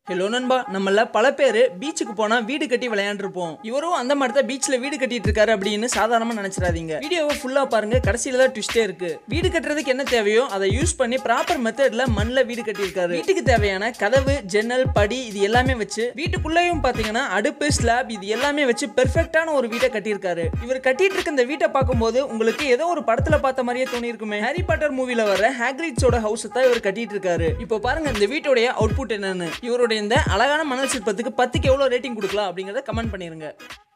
hello நண்பா நம்மள பல பேர் பீச்சுக்கு போனா வீடு கட்டி விளையாண்டுருப்போம் இவரும் அந்த மாதிரி தான் பீச்ல வீடு கட்டிட்டு இருக்காரு அப்படின்னு சாதாரணமா நினைச்சிடாதீங்க வீடியோவை ஃபுல்லா பாருங்க கடைசியில தான் ட்விஸ்டே இருக்கு வீடு கட்டுறதுக்கு என்ன தேவையோ அதை யூஸ் பண்ணி ப்ராப்பர் மெத்தட்ல மண்ணில் வீடு கட்டியிருக்காரு வீட்டுக்கு தேவையான கதவு ஜன்னல் படி இது எல்லாமே வச்சு வீட்டுக்குள்ளேயும் பாத்தீங்கன்னா அடுப்பு ஸ்லாப் இது எல்லாமே வச்சு பெர்ஃபெக்டான ஒரு வீட்டை கட்டியிருக்காரு இவர் கட்டிட்டு இருக்க இந்த வீட்டை பார்க்கும்போது உங்களுக்கு ஏதோ ஒரு படத்துல பார்த்த மாதிரியே தோணி இருக்குமே ஹாரி பாட்டர் மூவில வர ஹேக்ரிட்ஸோட ஹவுஸ் தான் இவர் கட்டிட்டு இருக்காரு இப்போ பாருங்க இந்த வீட்டுடைய அவுட்புட் என்னன்னு இவருடைய இந்த அழகான மணல் சிற்பத்துக்கு பத்துக்கு எவ்வளோ ரேட்டிங் கொடுக்கலாம் அப்படிங்கறத கமெண்ட் பண்ணிருங்க